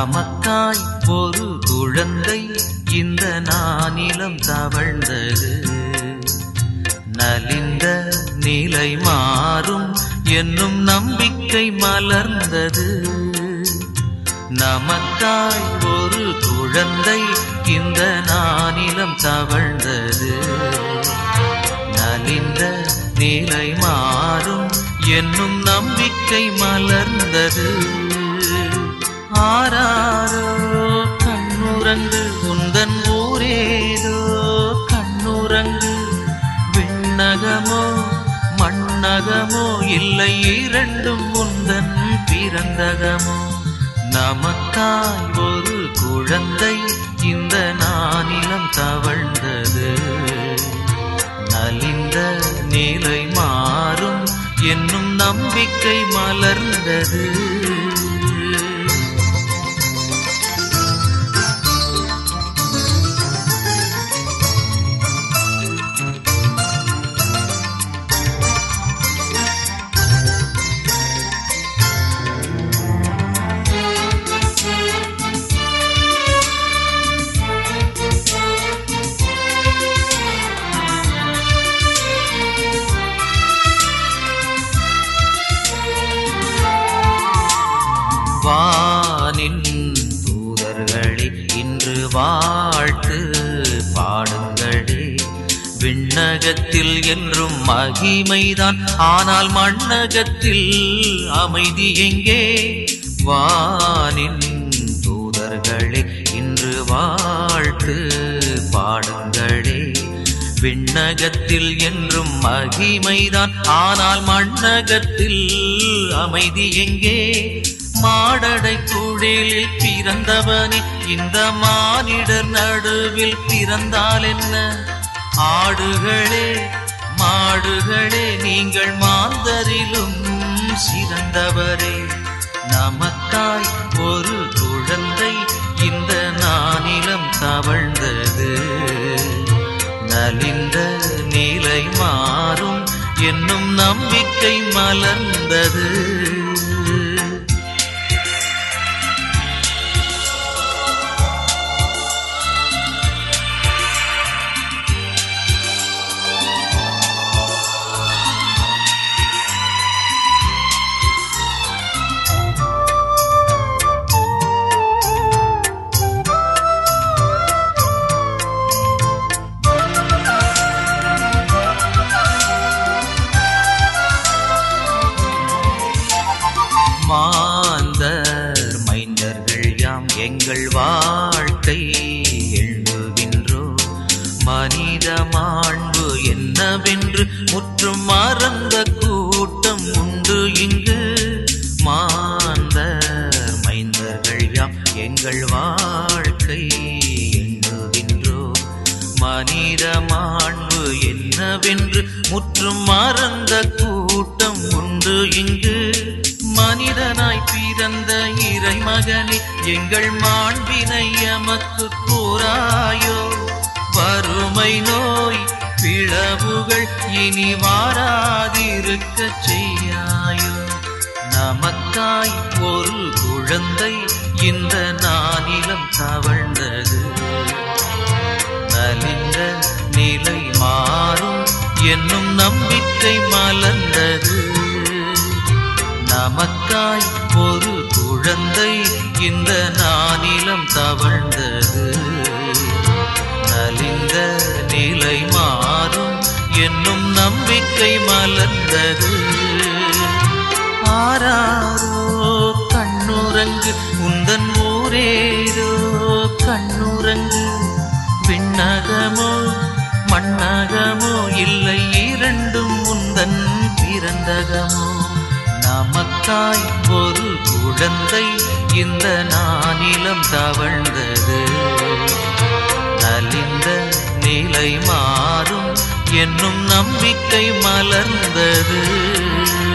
நமக்காய் ஒரு குழந்தை இந்த நானிலம் தவழ்ந்தது நலிந்த நிலை மாறும் என்னும் நம்பிக்கை மலர்ந்தது நமக்காய் ஒரு குழந்தை இந்த நானிலம் தவழ்ந்தது நலிந்த நிலை மாறும் என்னும் நம்பிக்கை மலர்ந்தது ஆராரோ கண்ணுரங்கு உந்தன் ஊரேதோ கண்ணுரங்கு விண்ணகமோ மண்ணகமோ இல்லை இரண்டும் உந்தன் பிறந்தகமோ நமக்காய் ஒரு குழந்தை இந்த நானிலம் தவழ்ந்தது நலிந்த நிலை மாறும் என்னும் நம்பிக்கை மலர்ந்தது வானின் தூதர்களே இன்று வாழ்த்து பாடுங்களே விண்ணகத்தில் என்றும் மகிமைதான் ஆனால் மண்ணகத்தில் அமைதி எங்கே வானின் தூதர்களே இன்று வாழ்த்து பாடுங்களே விண்ணகத்தில் என்றும் மகிமைதான் ஆனால் மண்ணகத்தில் அமைதி எங்கே மாடடை குடிலில் பிறந்தவனே இந்த மானிடர் நடுவில் பிறந்தால் என்ன ஆடுகளே மாடுகளே நீங்கள் மாந்தரிலும் சிறந்தவரே நமக்காய் ஒரு குழந்தை இந்த நானிலம் தவழ்ந்தது நலிந்த நிலை மாறும் என்னும் நம்பிக்கை மலர்ந்தது மாந்தர் மைந்தர்கள் யாம் எங்கள் வாழ்க்கை எழுகின்றோ மனித மாண்பு என்னவென்று முற்றும் மறந்த கூட்டம் உண்டு இங்கு மாந்தர் மைந்தர்கள் யாம் எங்கள் வாழ்க்கை எண்ணுகின்றோ மனித மாண்பு என்னவென்று முற்றும் மறந்த கூட்டம் உண்டு இங்கு மனிதனாய் பிறந்த இறைமகனே எங்கள் மாண்பினை எமக்கு கூறாயோ வறுமை நோய் பிளவுகள் இனி வாராதிருக்க செய்யாயோ நமக்காய் ஒரு குழந்தை இந்த நானிலம் தவழ்ந்தது நலிந்த நிலை மாறும் என்னும் நம்பிக்கை மலர்ந்தது நமக்காய் ஒரு குழந்தை இந்த நானிலம் தவழ்ந்தது நலிந்த நிலை மாறும் என்னும் நம்பிக்கை மலர்ந்தது ஆராரோ கண்ணுரங்கு உந்தன் ஊரேதோ கண்ணுரங்கு விண்ணகமோ மண்ணகமோ இல்லை இரண்டும் உந்தன் பிறந்தகமோ நமக்காய் ஒரு குழந்தை இந்த நானிலம் தவழ்ந்தது நலிந்த நிலை மாறும் என்னும் நம்பிக்கை மலர்ந்தது